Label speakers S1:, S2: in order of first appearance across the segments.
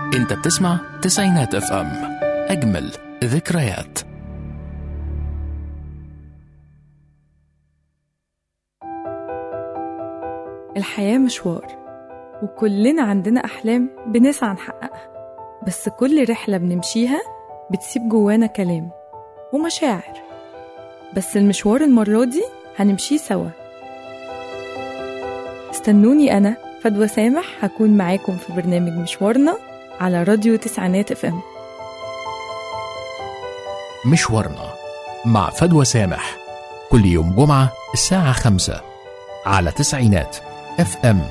S1: انت بتسمع تسعينات اف ام اجمل ذكريات
S2: الحياة مشوار وكلنا عندنا أحلام بنسعى نحققها بس كل رحلة بنمشيها بتسيب جوانا كلام ومشاعر بس المشوار المرة دي هنمشيه سوا استنوني أنا فدوى سامح هكون معاكم في برنامج مشوارنا على راديو تسعينات اف ام
S1: مشوارنا مع فدوى سامح كل يوم جمعة الساعة خمسة على تسعينات اف ام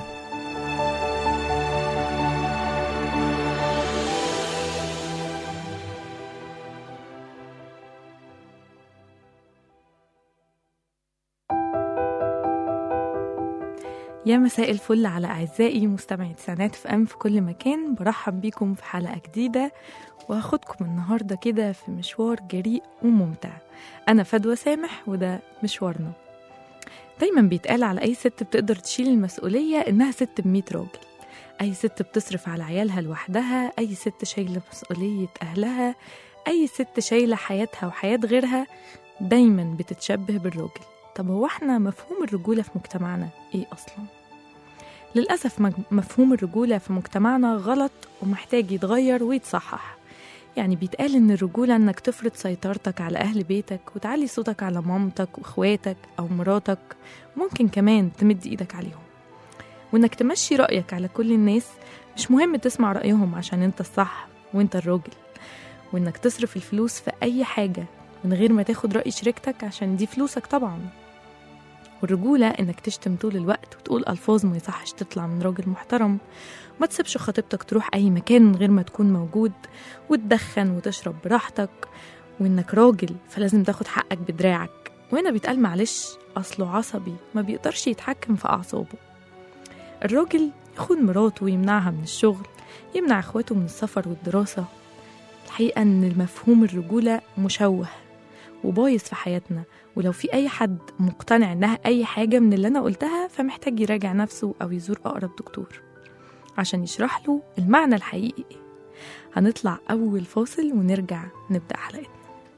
S2: يا مساء الفل على أعزائي مستمعي تسعينات في أم في كل مكان برحب بيكم في حلقة جديدة وهاخدكم النهاردة كده في مشوار جريء وممتع أنا فدوى سامح وده مشوارنا دايما بيتقال على أي ست بتقدر تشيل المسؤولية إنها ست بمية راجل أي ست بتصرف على عيالها لوحدها أي ست شايلة مسؤولية أهلها أي ست شايلة حياتها وحياة غيرها دايما بتتشبه بالراجل طب هو احنا مفهوم الرجولة في مجتمعنا ايه أصلا؟ للأسف مج- مفهوم الرجولة في مجتمعنا غلط ومحتاج يتغير ويتصحح يعني بيتقال إن الرجولة إنك تفرض سيطرتك على أهل بيتك وتعلي صوتك على مامتك وإخواتك أو مراتك ممكن كمان تمد إيدك عليهم وإنك تمشي رأيك على كل الناس مش مهم تسمع رأيهم عشان أنت الصح وأنت الراجل وإنك تصرف الفلوس في أي حاجة من غير ما تاخد رأي شريكتك عشان دي فلوسك طبعا والرجولة إنك تشتم طول الوقت وتقول ألفاظ ما يصحش تطلع من راجل محترم ما تسيبش خطيبتك تروح أي مكان من غير ما تكون موجود وتدخن وتشرب براحتك وإنك راجل فلازم تاخد حقك بدراعك وهنا بيتقال معلش أصله عصبي ما بيقدرش يتحكم في أعصابه الراجل يخون مراته ويمنعها من الشغل يمنع إخواته من السفر والدراسة الحقيقة إن المفهوم الرجولة مشوه وبايظ في حياتنا ولو في أي حد مقتنع إنها أي حاجة من اللي أنا قلتها فمحتاج يراجع نفسه أو يزور أقرب دكتور عشان يشرح له المعنى الحقيقي إيه هنطلع أول فاصل ونرجع نبدأ حلقتنا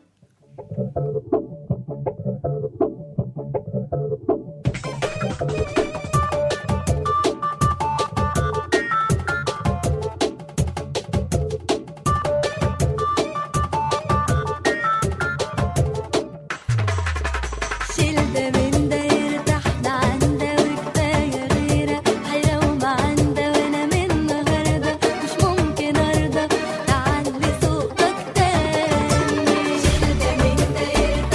S3: شيل ده من ده يرتاح ده عنده وكفاية غيره هيروم عنده وانا من النهارده مش ممكن ارضى تعلي صوتك تاني شيل ده من ده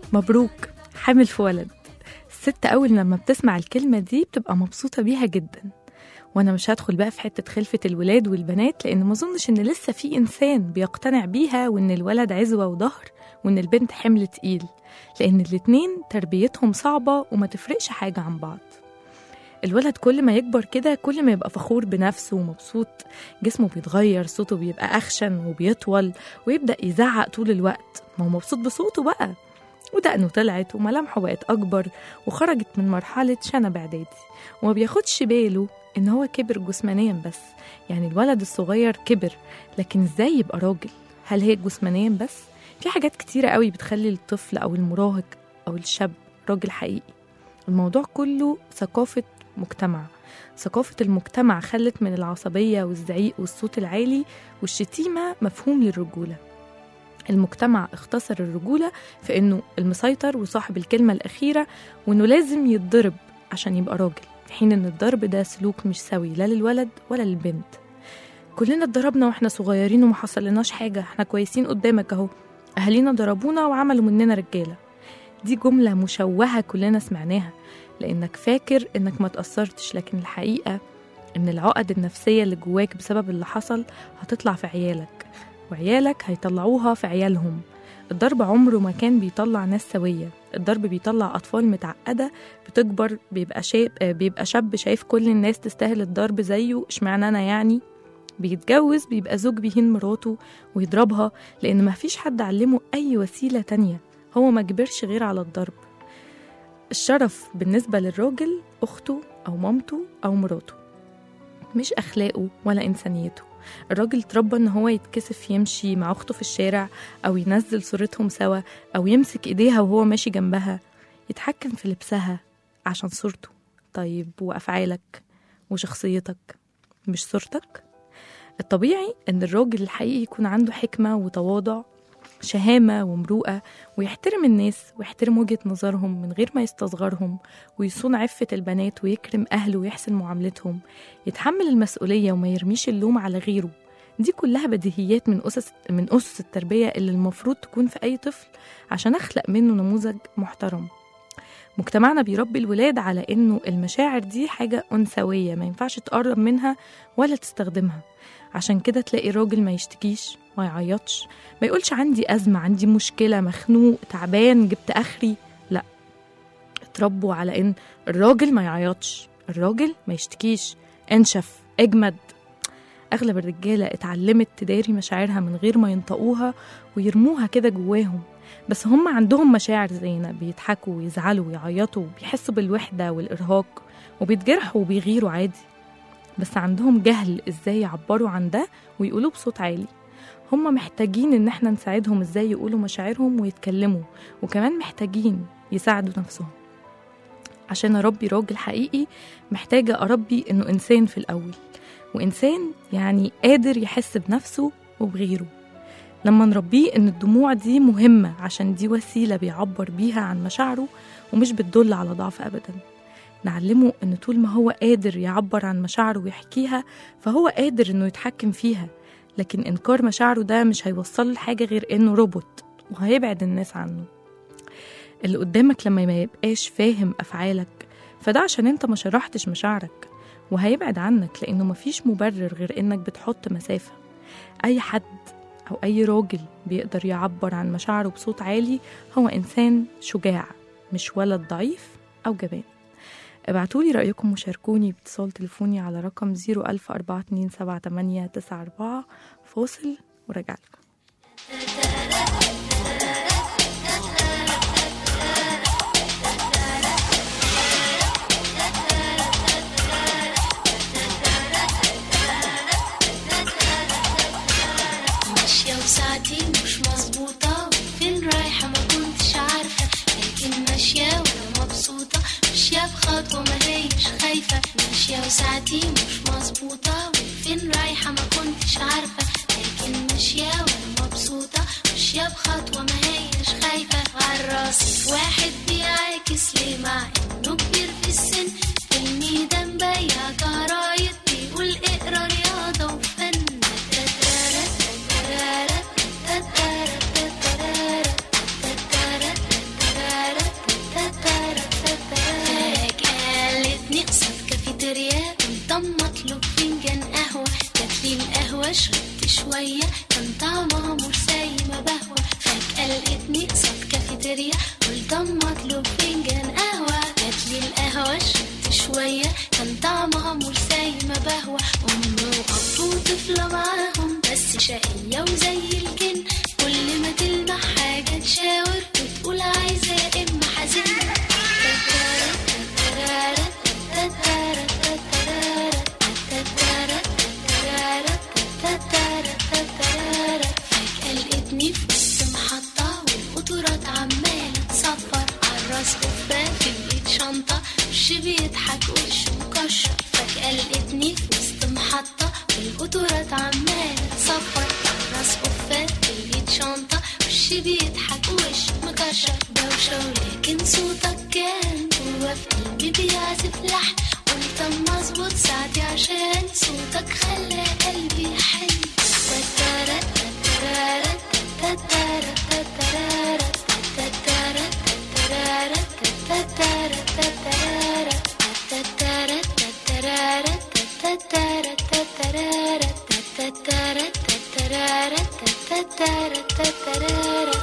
S2: مبروك حامل في ولد الست أول لما بتسمع الكلمة دي بتبقى مبسوطة بيها جدا وأنا مش هدخل بقى في حتة خلفة الولاد والبنات لأن ما أظنش إن لسه في إنسان بيقتنع بيها وإن الولد عزوة وظهر وإن البنت حمل تقيل لأن الاتنين تربيتهم صعبة وما تفرقش حاجة عن بعض الولد كل ما يكبر كده كل ما يبقى فخور بنفسه ومبسوط جسمه بيتغير صوته بيبقى أخشن وبيطول ويبدأ يزعق طول الوقت ما هو مبسوط بصوته بقى ودقنه طلعت وملامحه بقت أكبر وخرجت من مرحلة شنب إعدادي وما بياخدش باله إن هو كبر جسمانيا بس يعني الولد الصغير كبر لكن إزاي يبقى راجل هل هي جسمانيا بس في حاجات كتيرة قوي بتخلي الطفل أو المراهق أو الشاب راجل حقيقي الموضوع كله ثقافة مجتمع ثقافة المجتمع خلت من العصبية والزعيق والصوت العالي والشتيمة مفهوم للرجولة المجتمع اختصر الرجولة في إنه المسيطر وصاحب الكلمة الأخيرة وإنه لازم يتضرب عشان يبقى راجل في حين إن الضرب ده سلوك مش سوي لا للولد ولا للبنت كلنا اتضربنا واحنا صغيرين وما حصلناش حاجة احنا كويسين قدامك اهو أهالينا ضربونا وعملوا مننا رجالة دي جملة مشوهة كلنا سمعناها لأنك فاكر إنك ما تأثرتش لكن الحقيقة إن العقد النفسية اللي جواك بسبب اللي حصل هتطلع في عيالك وعيالك هيطلعوها في عيالهم الضرب عمره ما كان بيطلع ناس سوية الضرب بيطلع أطفال متعقدة بتكبر بيبقى شاب بيبقى شاب شايف كل الناس تستاهل الضرب زيه اشمعنى أنا يعني بيتجوز بيبقى زوج بيهين مراته ويضربها لأن ما فيش حد علمه أي وسيلة تانية هو ما كبرش غير على الضرب الشرف بالنسبة للراجل أخته أو مامته أو مراته مش أخلاقه ولا إنسانيته الراجل اتربى إن هو يتكسف يمشي مع أخته في الشارع أو ينزل صورتهم سوا أو يمسك إيديها وهو ماشي جنبها يتحكم في لبسها عشان صورته طيب وأفعالك وشخصيتك مش صورتك الطبيعي إن الراجل الحقيقي يكون عنده حكمة وتواضع شهامة ومروءة ويحترم الناس ويحترم وجهة نظرهم من غير ما يستصغرهم ويصون عفة البنات ويكرم أهله ويحسن معاملتهم يتحمل المسؤولية وما يرميش اللوم على غيره دي كلها بديهيات من أسس من أسس التربية اللي المفروض تكون في أي طفل عشان أخلق منه نموذج محترم مجتمعنا بيربي الولاد على إنه المشاعر دي حاجة أنثوية ما ينفعش تقرب منها ولا تستخدمها عشان كده تلاقي الراجل ما يشتكيش ما يعيطش ما يقولش عندي أزمة عندي مشكلة مخنوق تعبان جبت آخري لا اتربوا على إن الراجل ما يعيطش الراجل ما يشتكيش انشف اجمد أغلب الرجالة اتعلمت تداري مشاعرها من غير ما ينطقوها ويرموها كده جواهم بس هم عندهم مشاعر زينا بيضحكوا ويزعلوا ويعيطوا وبيحسوا بالوحدة والإرهاق وبيتجرحوا وبيغيروا عادي بس عندهم جهل ازاي يعبروا عن ده ويقولوه بصوت عالي هم محتاجين ان احنا نساعدهم ازاي يقولوا مشاعرهم ويتكلموا وكمان محتاجين يساعدوا نفسهم عشان اربي راجل حقيقي محتاجة اربي انه انسان في الاول وانسان يعني قادر يحس بنفسه وبغيره لما نربيه ان الدموع دي مهمة عشان دي وسيلة بيعبر بيها عن مشاعره ومش بتدل على ضعف ابدا نعلمه ان طول ما هو قادر يعبر عن مشاعره ويحكيها فهو قادر انه يتحكم فيها لكن انكار مشاعره ده مش هيوصله لحاجه غير انه روبوت وهيبعد الناس عنه اللي قدامك لما ما يبقاش فاهم افعالك فده عشان انت ما شرحتش مشاعرك وهيبعد عنك لانه مفيش مبرر غير انك بتحط مسافه اي حد او اي راجل بيقدر يعبر عن مشاعره بصوت عالي هو انسان شجاع مش ولد ضعيف او جبان ابعتولي رأيكم وشاركوني باتصال تليفوني على رقم 010427894 فاصل وراجع لكم
S4: ماشية وساعتي مش مظبوطة فين رايحة ما كنتش عارفة لكن ماشية وانا مبسوطة ماشية بخطوة ما هيش خايفة ماشية وساعتي مش مظبوطة وفين رايحة ما كنتش عارفة لكن ماشية وانا مبسوطة ماشية بخطوة ما هيش خايفة عالراسي في واحد بيعاكس ليه مع انه كبير في السن في الميدان بيع جرايد بيقول اقرا رياضة وفن قلت اما اطلب فنجان قهوة جاتلي القهوة شربت شوية كان طعمها مش زي ما بهوى فجأة لقيتني قصاد كافيتيريا قلت اما اطلب فنجان قهوة جاتلي القهوة شربت شوية كان طعمها مش زي ما بهوى أم وأب وطفلة معاهم بس شقية وزي الجن كل ما تلمح حاجة تشاور وتقول عايزة يا إما حزين فجأة لقيتني في وسط محطة والقطورات عمالة تصفر عالراس قبة في الإيد شنطة وش بيضحك وشه مكشر فجأة لقيتني في وسط محطة والقطورات عمالة تصفر عالراس قبة في الإيد شنطة وش بيضحك وش مكشر دوشة ولكن صوتك كان جوا في قلبي بيعزف لحن قلت اما اظبط ساعتي عشان صوتك خلى قلبي يحن تتارا تتارا تتارا تتارا تتارا تتارا تتارا تتارا تتارا تتارا تتارا تتارا تتارا تتارا تتارا تتارا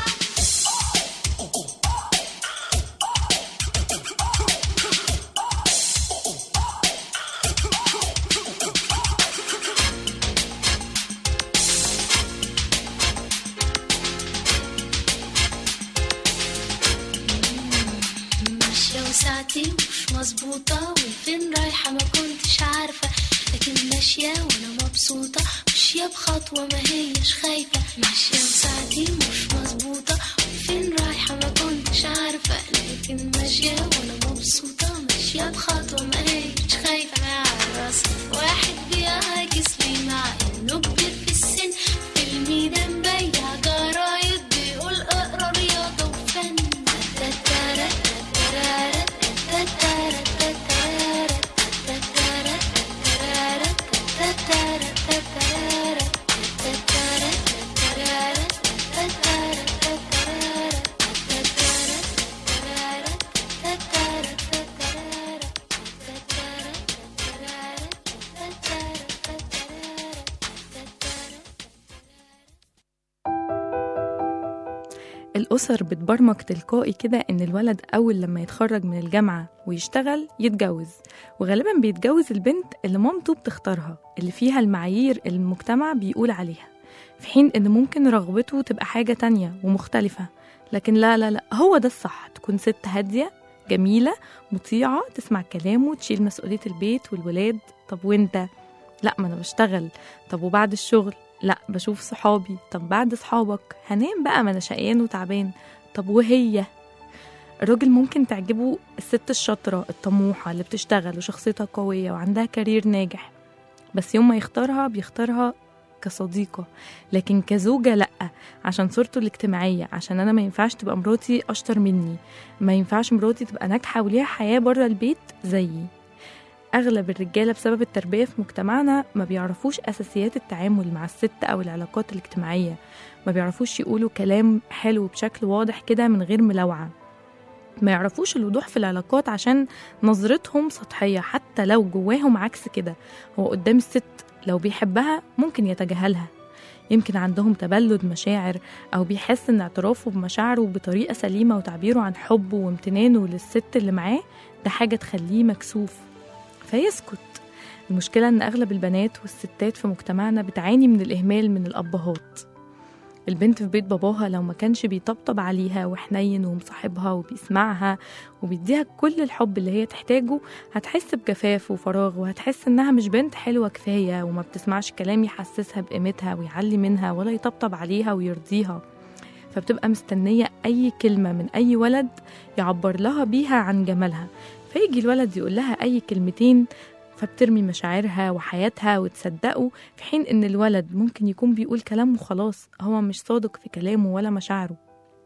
S4: ماشية وساعتي مش مظبوطة وفين رايحة ما كنتش عارفة لكن ماشية وانا مبسوطة ماشية بخطوة ما هيش خايفة ماشية وساعتي مش مظبوطة وفين رايحة ما كنتش عارفة لكن ماشية وانا مبسوطة ماشية بخطوة ما هيش خايفة مع الراس واحد بيعاكس لي مع انه كبير في السن في الميدان بيع جرايد بيقول اقرا رياضة وفن تتارا تتارا تتارا تتارا تتارا تتارا تتارا تتارا تتارا تتارا تتارا تتارا تتارا تتارا
S2: الأسر بتبرمج تلقائي كده إن الولد أول لما يتخرج من الجامعة ويشتغل يتجوز وغالبا بيتجوز البنت اللي مامته بتختارها اللي فيها المعايير اللي المجتمع بيقول عليها في حين إن ممكن رغبته تبقى حاجة تانية ومختلفة لكن لا لا لا هو ده الصح تكون ست هادية جميلة مطيعة تسمع كلامه تشيل مسؤولية البيت والولاد طب وانت لا ما انا بشتغل طب وبعد الشغل لا بشوف صحابي طب بعد صحابك هنام بقى ما انا شقيان وتعبان طب وهي الراجل ممكن تعجبه الست الشاطرة الطموحة اللي بتشتغل وشخصيتها قوية وعندها كارير ناجح بس يوم ما يختارها بيختارها كصديقة لكن كزوجة لأ عشان صورته الاجتماعية عشان أنا ما ينفعش تبقى مراتي أشطر مني ما ينفعش مراتي تبقى ناجحة وليها حياة بره البيت زيي أغلب الرجالة بسبب التربية في مجتمعنا ما بيعرفوش أساسيات التعامل مع الست أو العلاقات الاجتماعية ما بيعرفوش يقولوا كلام حلو بشكل واضح كده من غير ملوعة ما يعرفوش الوضوح في العلاقات عشان نظرتهم سطحية حتى لو جواهم عكس كده هو قدام الست لو بيحبها ممكن يتجاهلها يمكن عندهم تبلد مشاعر أو بيحس إن اعترافه بمشاعره بطريقة سليمة وتعبيره عن حبه وامتنانه للست اللي معاه ده حاجة تخليه مكسوف فيسكت المشكلة إن أغلب البنات والستات في مجتمعنا بتعاني من الإهمال من الأبهات البنت في بيت باباها لو ما كانش بيطبطب عليها وحنين ومصاحبها وبيسمعها وبيديها كل الحب اللي هي تحتاجه هتحس بجفاف وفراغ وهتحس إنها مش بنت حلوة كفاية وما بتسمعش كلام يحسسها بقيمتها ويعلي منها ولا يطبطب عليها ويرضيها فبتبقى مستنية أي كلمة من أي ولد يعبر لها بيها عن جمالها فيجي الولد يقول لها أي كلمتين فبترمي مشاعرها وحياتها وتصدقه في حين إن الولد ممكن يكون بيقول كلام وخلاص هو مش صادق في كلامه ولا مشاعره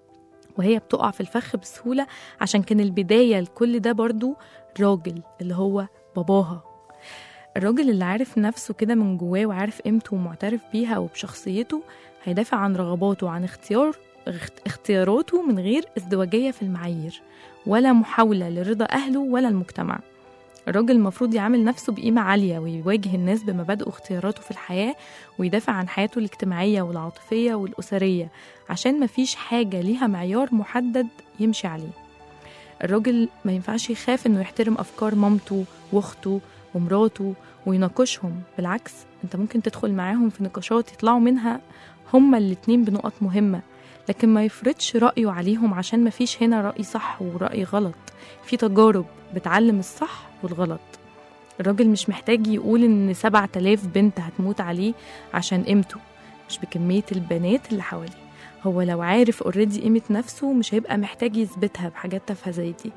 S2: وهي بتقع في الفخ بسهولة عشان كان البداية لكل ده برضو راجل اللي هو باباها الراجل اللي عارف نفسه كده من جواه وعارف قيمته ومعترف بيها وبشخصيته هيدافع عن رغباته وعن اختيار اخت- اختياراته من غير ازدواجية في المعايير ولا محاولة لرضا أهله ولا المجتمع الراجل المفروض يعامل نفسه بقيمة عالية ويواجه الناس بمبادئه واختياراته في الحياة ويدافع عن حياته الاجتماعية والعاطفية والأسرية عشان مفيش حاجة ليها معيار محدد يمشي عليه الراجل ما ينفعش يخاف انه يحترم افكار مامته واخته ومراته ويناقشهم بالعكس انت ممكن تدخل معاهم في نقاشات يطلعوا منها هما الاتنين بنقط مهمة لكن ما يفرضش رأيه عليهم عشان ما فيش هنا رأي صح ورأي غلط في تجارب بتعلم الصح والغلط الراجل مش محتاج يقول ان سبعة تلاف بنت هتموت عليه عشان قيمته مش بكمية البنات اللي حواليه هو لو عارف اوريدي قيمة نفسه مش هيبقى محتاج يثبتها بحاجات تافهة زي دي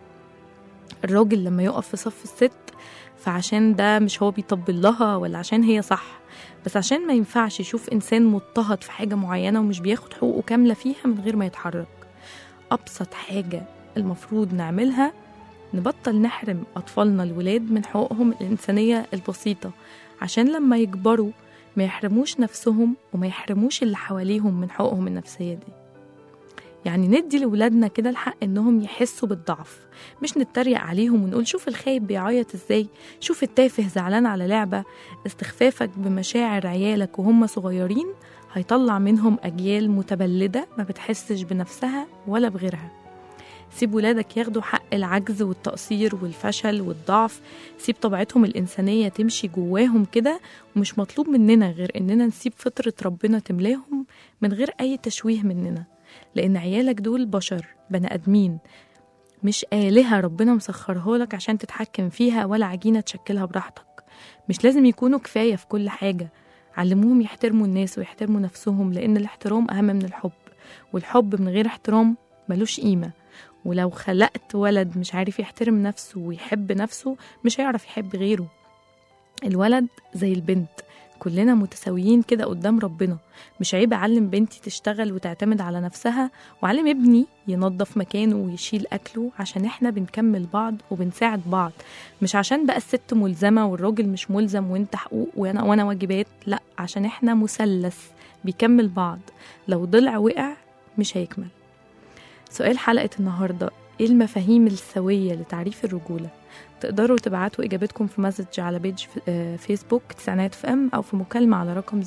S2: الراجل لما يقف في صف الست فعشان ده مش هو بيطبل لها ولا عشان هي صح بس عشان ما ينفعش يشوف إنسان مضطهد في حاجة معينة ومش بياخد حقوقه كاملة فيها من غير ما يتحرك أبسط حاجة المفروض نعملها نبطل نحرم أطفالنا الولاد من حقوقهم الإنسانية البسيطة عشان لما يكبروا ما يحرموش نفسهم وما يحرموش اللي حواليهم من حقوقهم النفسية دي يعني ندي لولادنا كده الحق انهم يحسوا بالضعف مش نتريق عليهم ونقول شوف الخايب بيعيط ازاي شوف التافه زعلان على لعبة استخفافك بمشاعر عيالك وهم صغيرين هيطلع منهم أجيال متبلدة ما بتحسش بنفسها ولا بغيرها سيب ولادك ياخدوا حق العجز والتقصير والفشل والضعف سيب طبيعتهم الإنسانية تمشي جواهم كده ومش مطلوب مننا غير إننا نسيب فطرة ربنا تملاهم من غير أي تشويه مننا لأن عيالك دول بشر بني آدمين مش آلهة ربنا مسخرها لك عشان تتحكم فيها ولا عجينة تشكلها براحتك مش لازم يكونوا كفاية في كل حاجة علموهم يحترموا الناس ويحترموا نفسهم لأن الاحترام أهم من الحب والحب من غير احترام ملوش قيمة ولو خلقت ولد مش عارف يحترم نفسه ويحب نفسه مش هيعرف يحب غيره الولد زي البنت كلنا متساويين كده قدام ربنا مش عيب أعلم بنتي تشتغل وتعتمد على نفسها وأعلم ابني ينظف مكانه ويشيل أكله عشان إحنا بنكمل بعض وبنساعد بعض مش عشان بقى الست ملزمة والراجل مش ملزم وانت حقوق وأنا, وأنا واجبات لا عشان إحنا مثلث بيكمل بعض لو ضلع وقع مش هيكمل سؤال حلقة النهاردة ايه المفاهيم السوية لتعريف الرجولة تقدروا تبعتوا إجابتكم في مسج على بيج في- آه، فيسبوك تسعينات في أم أو في مكالمة على رقم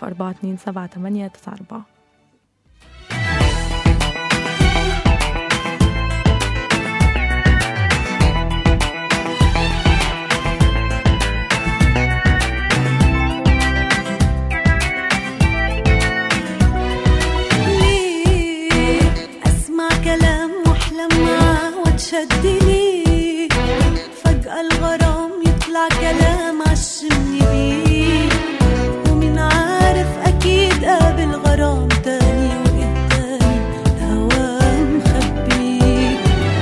S2: 014278894
S5: ليه اسمع كلام واحلم معاه واتشد ليه فجأة الغرام يطلع كلام عشمني بيه ومين عارف اكيد قابل غرام تاني وقدامي الهوى مخبيه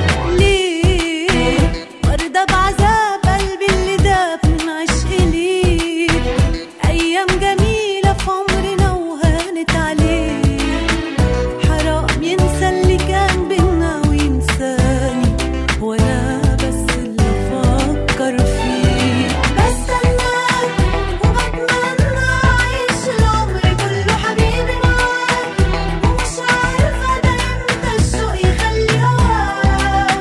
S5: ليه مرضى بعذاب قلبي اللي داب من عشق ليه ايام جميلة في عمرنا وهانت عليه حرام ينسى اللي كان بينا وينساني وانا بس اللي افكر فيه بستناك وبتمنى اعيش العمر كله حبيبي معاك ومش عارفه ده امتى الشوق يخلي هواك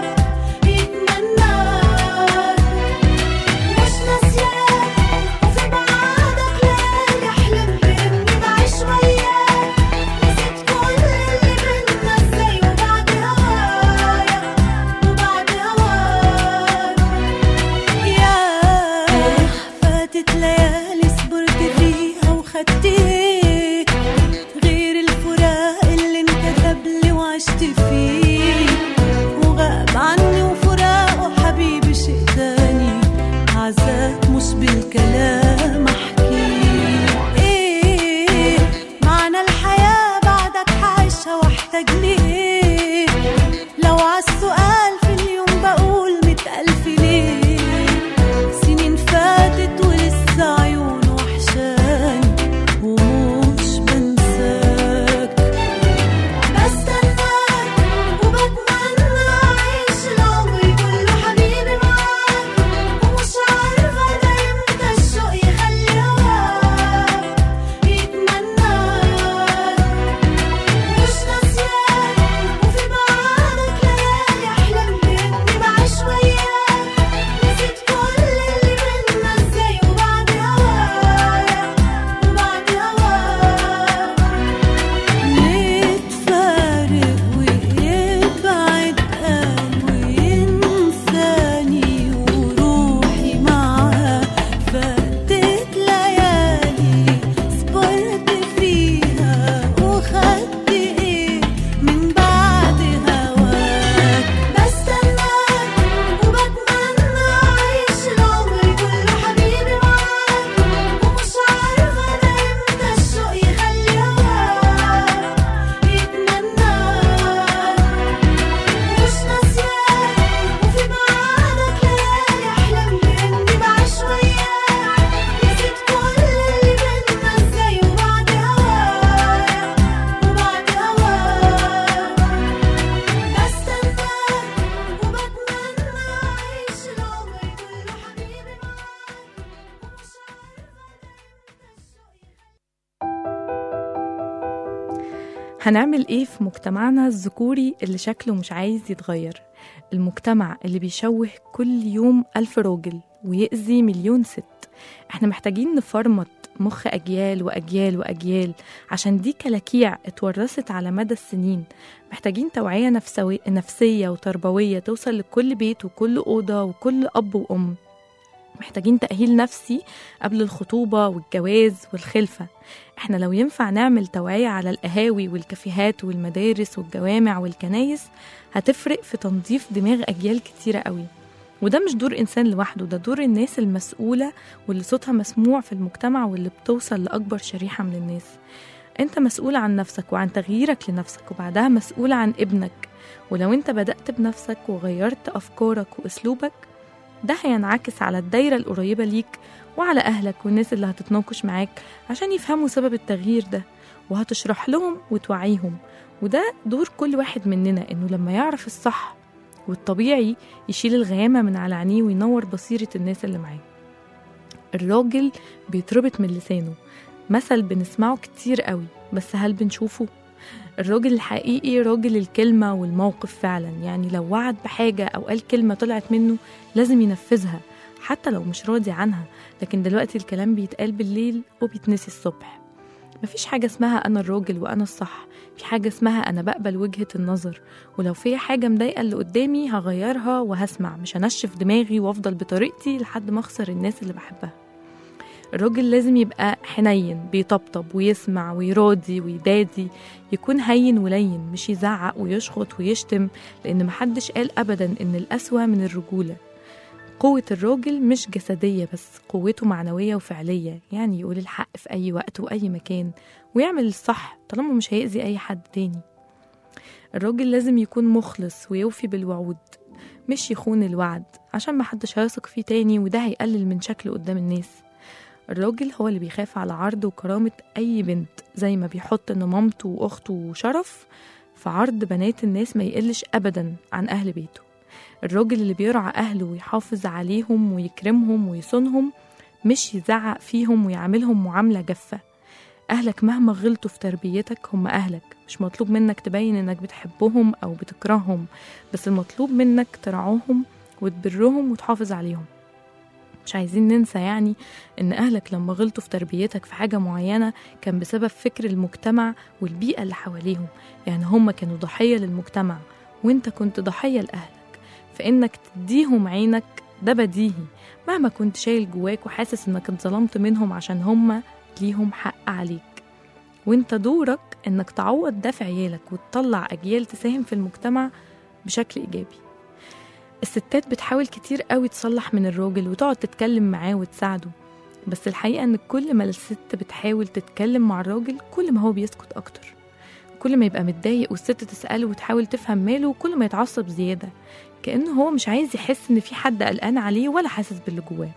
S5: يتمناك مش ناسياك وفي بعادك ليالي احلم باني بعيش وياك نسيت كل اللي بينا ازاي وبعد هوايا وبعد هواك ياه فاتت ليالي صبرت فيها وخدت ايه غير الفراق اللي انكتب لي وعشت فيه وغاب عني وفراقه حبيبي شيء تاني عذاب مش بالكلام احكيه ايه معنى الحياة بعدك حعيشها واحتاج ليه لو عالسؤال في اليوم بقول مئة ألف ليه سنين فاتت ولسه عيونه وحشاني ومش بنساك بستناك
S2: هنعمل ايه في مجتمعنا الذكوري اللي شكله مش عايز يتغير المجتمع اللي بيشوه كل يوم ألف راجل ويأذي مليون ست احنا محتاجين نفرمط مخ أجيال وأجيال وأجيال عشان دي كلاكيع اتورثت على مدى السنين محتاجين توعية نفسوي نفسية وتربوية توصل لكل بيت وكل أوضة وكل أب وأم محتاجين تأهيل نفسي قبل الخطوبة والجواز والخلفة احنا لو ينفع نعمل توعية على القهاوي والكافيهات والمدارس والجوامع والكنايس هتفرق في تنظيف دماغ أجيال كتيرة قوي وده مش دور إنسان لوحده ده دور الناس المسؤولة واللي صوتها مسموع في المجتمع واللي بتوصل لأكبر شريحة من الناس انت مسؤول عن نفسك وعن تغييرك لنفسك وبعدها مسؤول عن ابنك ولو انت بدأت بنفسك وغيرت أفكارك وأسلوبك ده هينعكس على الدايرة القريبة ليك وعلى أهلك والناس اللي هتتناقش معاك عشان يفهموا سبب التغيير ده وهتشرح لهم وتوعيهم وده دور كل واحد مننا إنه لما يعرف الصح والطبيعي يشيل الغيامة من على عينيه وينور بصيرة الناس اللي معاه الراجل بيتربط من لسانه مثل بنسمعه كتير قوي بس هل بنشوفه؟ الراجل الحقيقي راجل الكلمة والموقف فعلا يعني لو وعد بحاجة أو قال كلمة طلعت منه لازم ينفذها حتى لو مش راضي عنها لكن دلوقتي الكلام بيتقال بالليل وبيتنسي الصبح مفيش حاجة اسمها أنا الراجل وأنا الصح في حاجة اسمها أنا بقبل وجهة النظر ولو في حاجة مضايقة اللي قدامي هغيرها وهسمع مش هنشف دماغي وأفضل بطريقتي لحد ما أخسر الناس اللي بحبها الراجل لازم يبقى حنين بيطبطب ويسمع ويراضي ويدادي يكون هين ولين مش يزعق ويشخط ويشتم لأن محدش قال أبدا إن الأسوأ من الرجولة قوة الراجل مش جسدية بس قوته معنوية وفعلية يعني يقول الحق في أي وقت وأي مكان ويعمل الصح طالما مش هيأذي أي حد تاني الراجل لازم يكون مخلص ويوفي بالوعود مش يخون الوعد عشان محدش هيثق فيه تاني وده هيقلل من شكله قدام الناس الراجل هو اللي بيخاف على عرض وكرامة أي بنت زي ما بيحط إن مامته وأخته وشرف في عرض بنات الناس ما يقلش أبدا عن أهل بيته الراجل اللي بيرعى أهله ويحافظ عليهم ويكرمهم ويصونهم مش يزعق فيهم ويعاملهم معاملة جافة أهلك مهما غلطوا في تربيتك هم أهلك مش مطلوب منك تبين إنك بتحبهم أو بتكرههم بس المطلوب منك ترعاهم وتبرهم وتحافظ عليهم مش عايزين ننسى يعني إن أهلك لما غلطوا في تربيتك في حاجة معينة كان بسبب فكر المجتمع والبيئة اللي حواليهم يعني هم كانوا ضحية للمجتمع وانت كنت ضحية لأهلك فإنك تديهم عينك ده بديهي مهما كنت شايل جواك وحاسس إنك اتظلمت منهم عشان هم ليهم حق عليك وانت دورك إنك تعوض ده في عيالك وتطلع أجيال تساهم في المجتمع بشكل إيجابي الستات بتحاول كتير قوي تصلح من الراجل وتقعد تتكلم معاه وتساعده بس الحقيقة إن كل ما الست بتحاول تتكلم مع الراجل كل ما هو بيسكت أكتر كل ما يبقى متضايق والست تسأله وتحاول تفهم ماله كل ما يتعصب زيادة كأنه هو مش عايز يحس إن في حد قلقان عليه ولا حاسس باللي جواه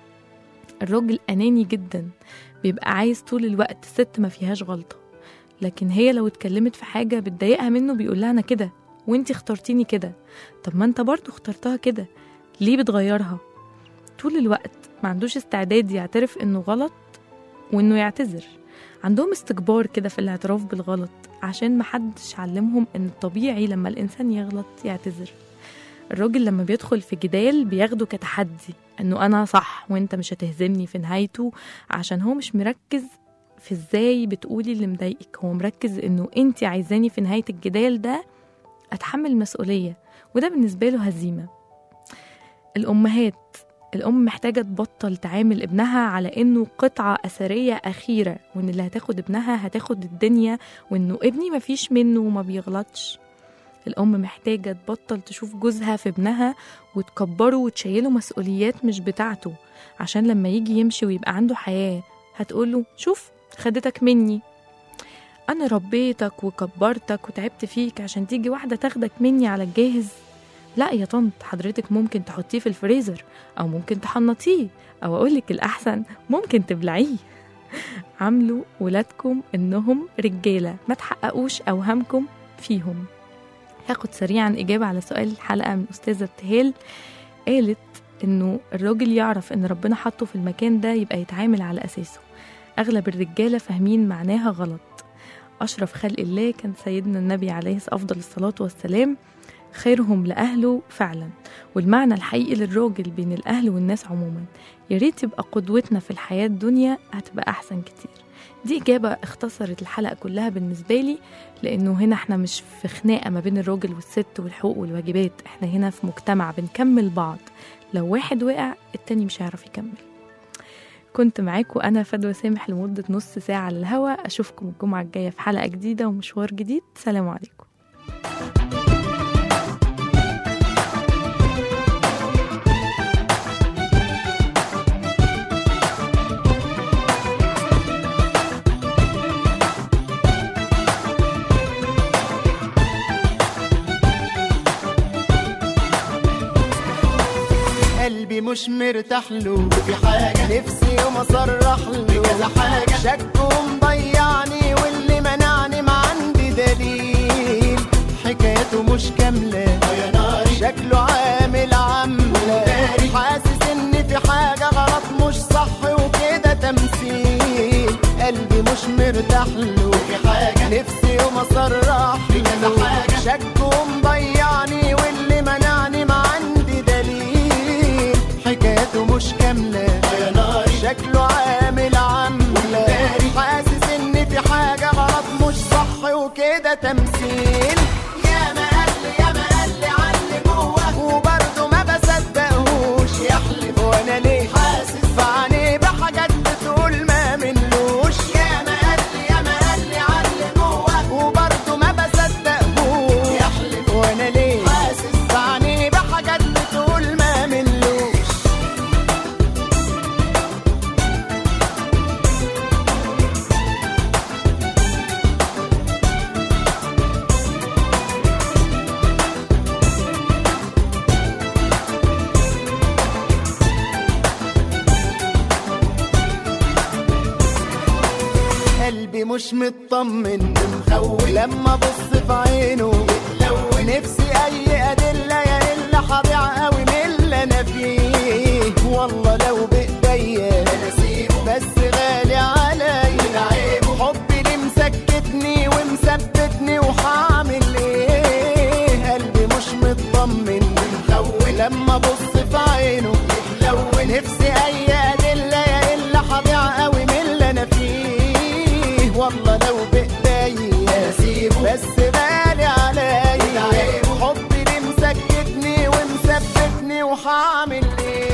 S2: الراجل أناني جدا بيبقى عايز طول الوقت ست ما فيهاش غلطة لكن هي لو اتكلمت في حاجة بتضايقها منه بيقول لها أنا كده وانتي اخترتيني كده طب ما انت برضو اخترتها كده ليه بتغيرها طول الوقت ما عندوش استعداد يعترف انه غلط وانه يعتذر عندهم استكبار كده في الاعتراف بالغلط عشان محدش علمهم ان الطبيعي لما الانسان يغلط يعتذر الراجل لما بيدخل في جدال بياخده كتحدي انه انا صح وانت مش هتهزمني في نهايته عشان هو مش مركز في ازاي بتقولي اللي مضايقك هو مركز انه انت عايزاني في نهاية الجدال ده اتحمل المسؤولية وده بالنسبة له هزيمة الأمهات الأم محتاجة تبطل تعامل ابنها على إنه قطعة أثرية أخيرة وإن اللي هتاخد ابنها هتاخد الدنيا وإنه ابني مفيش منه وما بيغلطش الأم محتاجة تبطل تشوف جوزها في ابنها وتكبره وتشيله مسؤوليات مش بتاعته عشان لما يجي يمشي ويبقى عنده حياة هتقوله شوف خدتك مني أنا ربيتك وكبرتك وتعبت فيك عشان تيجي واحدة تاخدك مني على الجاهز لا يا طنط حضرتك ممكن تحطيه في الفريزر أو ممكن تحنطيه أو أقولك الأحسن ممكن تبلعيه عاملوا ولادكم إنهم رجالة ما تحققوش أوهامكم فيهم هاخد سريعا إجابة على سؤال الحلقة من أستاذة ابتهال قالت إنه الراجل يعرف إن ربنا حطه في المكان ده يبقى يتعامل على أساسه أغلب الرجالة فاهمين معناها غلط أشرف خلق الله كان سيدنا النبي عليه أفضل الصلاة والسلام خيرهم لأهله فعلا والمعنى الحقيقي للراجل بين الأهل والناس عموما يا ريت يبقى قدوتنا في الحياة الدنيا هتبقى أحسن كتير دي إجابة اختصرت الحلقة كلها بالنسبة لي لأنه هنا احنا مش في خناقة ما بين الراجل والست والحقوق والواجبات احنا هنا في مجتمع بنكمل بعض لو واحد وقع التاني مش هيعرف يكمل كنت معاكم أنا فدوى سامح لمدة نص ساعة على الهوا أشوفكم الجمعة الجاية في حلقة جديدة ومشوار جديد سلام عليكم
S6: قلبي مش مرتاح له في حاجة نفسي يوم اصرح له كذا حاجة شك ومضيعني واللي منعني ما عندي دليل حكايته مش كاملة شكله عامل عاملة حاسس ان في حاجة غلط مش صح وكده تمثيل قلبي مش مرتاح له في حاجة نفسي يوم اصرح له شك ومضيعني واللي منعني ما عندي دليل حكايته مش كاملة شكله عامل عاملة حاسس ان في حاجة غلط مش صح وكده تمثيل يا ما قال لي يا ما قال لي عني جوه وبرضه ما بصدقهوش يحلف وانا ليه حاسس بعينيه بحاجات بتقول ما منلوش يا ما قال لي يا ما قال لي عني جوه وبرضه ما بصدقهوش يحلف وانا ليه حاسس بعينيه بحاجات بتقول ما منلوش قلبي مش مطمن مخوف لما ابص في عينه يتلون نفسي اي ادله يا الا هضيع قوي من اللي انا فيه والله لو بايديا بس غالي عليا حبي اللي مسكتني ومثبتني وهعمل ايه قلبي مش مطمن مخوف لما ابص في عينه يتلون نفسي اي ادله يا الا هضيع قوي من اللي انا فيه والله لو بايديا بس غالي عليا حبي اللي مسكتني ومثبتني وهعمل ايه